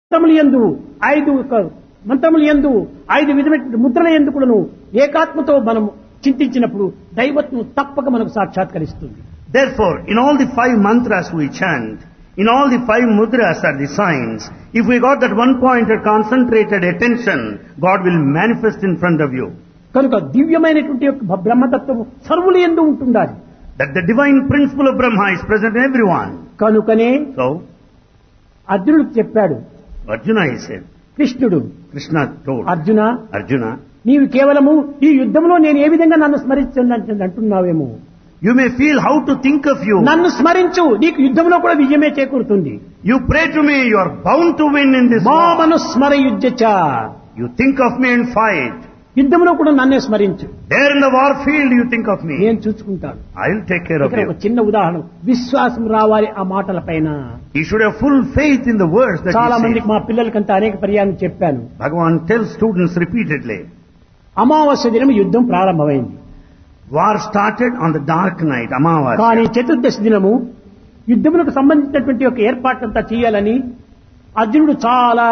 మంత్రములు ఎందు ఐదు క- మంత్రములు ఎందు ఐదు విధమైన ముద్రల ఎందుకులను ఏకాత్మతో మనం చింతించినప్పుడు దైవత్వం తప్పక మనకు సాక్షాత్కరిస్తుంది Therefore, in all the five mantras we chant, in all the five mudras are the signs. If we got that one pointed concentrated attention, God will manifest in front of you. కనుక దివ్యమైనటువంటి యొక్క భ- బ్రహ్మతత్వము సర్వులు ఎందు ఉంటుండాలి That the divine principle of Brahma is present in everyone. కనుకనే So, అర్జునుడికి చెప్పాడు Arjuna he said, కృష్ణుడు Krishna told అర్జున Arjuna, నీవు కేవలము ఈ యుద్ధంలో నేను ఏ విధంగా నన్ను స్మరించండి అంటున్నావేమో you may feel how to think of you. నన్ను స్మరించు నీకు యుద్ధంలో కూడా విజయమే చేకూరుతుంది You pray to me, you are bound to win in this war. మామను స్మర యుద్ధచ You think of me and fight. యుద్ధంలో కూడా నన్నే స్మరించు There in the war field you think of me. నేను చూసుకుంటాను I'll take care of ఇక్కడ ఒక you. చిన్న ఉదాహరణ విశ్వాసం రావాలి ఆ మాటల పైన He should have full faith in the words that చాలా he మందికి says. మా పిల్లలకంతా అనేక పర్యాయం చెప్పాను Bhagavan tells students repeatedly, అమావాస్య దినం యుద్ధం ప్రారంభమైంది war started on the dark night, Amavasya. కానీ చతుర్దశి దినము యుద్ధములకు సంబంధించినటువంటి ఒక ఏర్పాట్లంతా చేయాలని అర్జునుడు చాలా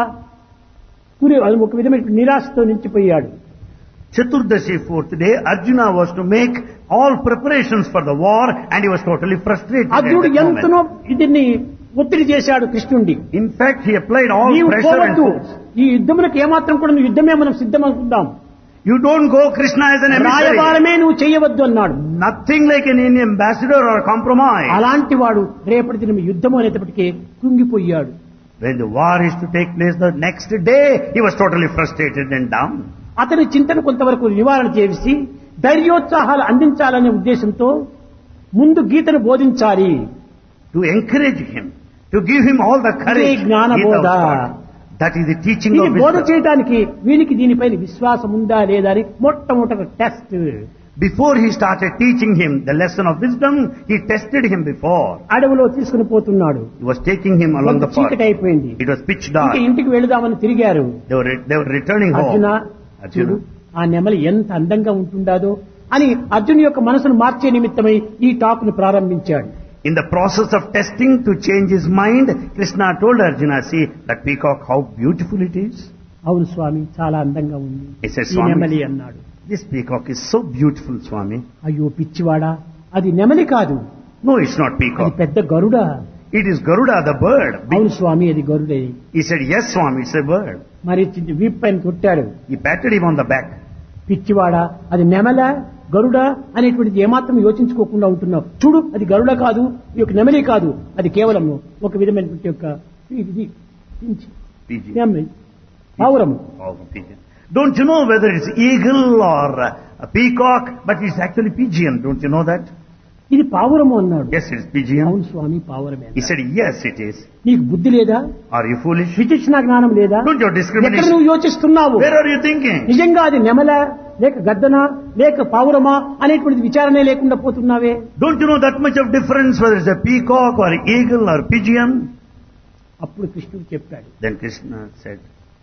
కురి ఒక విధమైన నిరాశతో నిలిచిపోయాడు Chaturdashi, fourth day, Arjuna was to make all preparations for the war and he was totally frustrated. at అర్జునుడు that moment. ఎంతనో దీన్ని ఒత్తిడి చేశాడు కృష్ణుండి In fact, he applied all నీవు pressure and పోవద్దు force. ఈ యుద్ధములకు ఏమాత్రం కూడా నువ్వు యుద్ధమే మనం సిద్ధమనుకుందాం You don't go Krishna as an emissary. రాయబారమే నువ్వు చేయవద్దు అన్నాడు Nothing like an Indian ambassador or compromise. అలాంటి వాడు రేపటి దినం యుద్ధం అనేటప్పటికీ కృంగిపోయాడు When the war is to take place the next day, he was totally frustrated and down. అతని చింతన కొంతవరకు నివారణ చేసి ధైర్యోత్సాహాలు అందించాలనే ఉద్దేశంతో ముందు గీతను బోధించాలి To encourage him, to give him all the courage. ఇదే జ్ఞాన Gita was బోధ. taught. That is the teaching ఇది of బోధ wisdom. చేయడానికి వీనికి దీనిపైన విశ్వాసం ఉందా లేదా అని మొట్టమొదటి test Before he started teaching him the lesson of wisdom, he tested him before. అడవిలో తీసుకుని పోతున్నాడు He was taking him along కొంత the path. చీకటి అయిపోయింది It was pitch dark. ఇంకా ఇంటికి వెళదామని తిరిగారు They were, re- they were returning Arjuna home. చూడు Arjuna, ఆ నెమలి ఎంత అందంగా ఉంటుండాదో అని అర్జున్ యొక్క మనసును మార్చే నిమిత్తమై ఈ టాక్ ను ప్రారంభించాడు in the process of testing to change his mind, Krishna told Arjuna, see that peacock, how beautiful it is. అవును స్వామి చాలా అందంగా ఉంది He said, ఈ "Swami." నెమలి అన్నాడు This peacock is so beautiful, Swami. అయ్యో పిచ్చివాడా అది నెమలి కాదు No, it's not అది peacock. పెద్ద గరుడ It is Garuda, the bird. అవును స్వామి అది గరుడే He said, yes, Swami, it's a bird. మరి చి- వీపు పైన కొట్టాడు He patted him on the back. పిచ్చివాడా అది నెమల గరుడ అనేటువంటిది ఏమాత్రం యోచించుకోకుండా ఉంటున్నావు చూడు అది గరుడ కాదు ఈ యొక్క నెమలి కాదు అది కేవలం ఒక విధమైనటువంటి యొక్క ఇది పించి. Pigeon. నెమలి పావురము Oh, pigeon. Don't you know whether it's eagle or uh, a peacock, but it's actually pigeon. Don't you know that? ఇది పావురము అన్నాడు Yes, it's pigeon. అవును స్వామి పావురమే He said, yes, it is. నీకు బుద్ధి లేదా Are you foolish? విచక్షణ జ్ఞానం లేదా Don't you ఎక్కడ discriminate? నువ్వు యోచిస్తున్నావు Where are you thinking? నిజంగా అది నెమల లేక గద్దన లేక పావురమా అనేటువంటిది విచారణే లేకుండా పోతున్నావే Don't you know that much of difference whether it's a peacock or eagle or pigeon? అప్పుడు కృష్ణుడు చెప్పాడు Then Krishna said,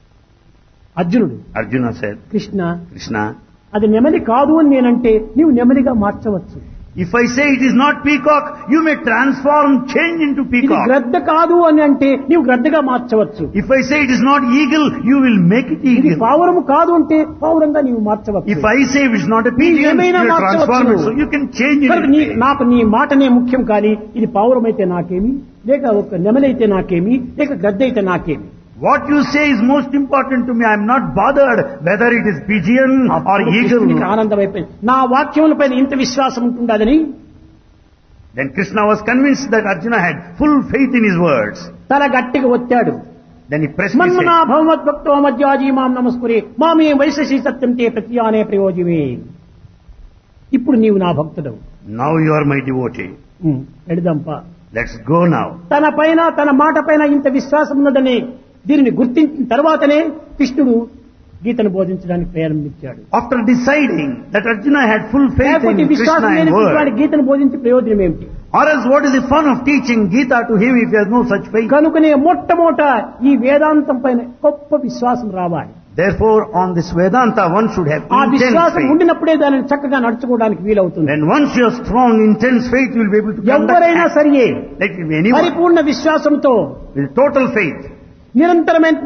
అర్జునుడు Arjuna said, కృష్ణ Krishna, అది నెమలి కాదు అని నేనంటే నీవు నెమలిగా మార్చవచ్చు if I say it is not peacock, you may transform, change into ఇది peacock. గ్రద్ద కాదు అని అంటే నీవు గ్రద్దగా మార్చవచ్చు If I say it is not eagle, you will make it ఇది eagle. పావురము కాదు అంటే పావురంగా నీవు మార్చవచ్చు If I say it is not a pigeon, you ఏమైనా transform it. మార్చవచ్చు. So you can change it. కనుక నీ- నాకు నీ మాటనే ముఖ్యం కానీ ఇది పావురం అయితే నాకేమి లేక ఒక నెమలైతే నాకేమి లేక గద్ద అయితే నాకేమి What you say is most important to me. I am not bothered whether it is pigeon or అప్పుడు కృష్ణునికి eagle. ఆనందం అయిపోయింది నా వాక్యములపైన ఇంత విశ్వాసం ఉంటుండదని Then Krishna was convinced that Arjuna had full faith in his words. తల గట్టిగా ఒత్తాడు Then he pressed his మన్మనా head. భగవద్భక్తో మధ్యాజీ మాం నమస్కురే మామే వైశసి సత్యం తే ప్రత్యానే ప్రయోజమే ఇప్పుడు నీవు నా భక్తుడవు Now you are my devotee. ఎడదంపా Let's go now. తన పైన తన మాట పైన ఇంత విశ్వాసం ఉన్నదని దీనిని గుర్తించిన తర్వాతనే కృష్ణుడు గీతను బోధించడానికి ప్రారంభించాడు After deciding that Arjuna had full faith లేకపోతే in విశ్వాసం Krishna and లేనిటువంటి వాడి word, గీతను బోధించే ప్రయోజనం ఏమిటి or else what is the fun of teaching Gita to him if he has no such faith? కనుకనే మొట్టమొదట ఈ వేదాంతం పైన గొప్ప విశ్వాసం రావాలి Therefore, on this Vedanta, one should have ఆ intense విశ్వాసం faith. ఉండినప్పుడే దానిని చక్కగా నడుచుకోవడానికి వీలవుతుంది When once you have strong, intense faith, you will be able to conduct ఎవరైనా act సరియే like anyone పరిపూర్ణ విశ్వాసంతో with total faith. నిరంతరమైన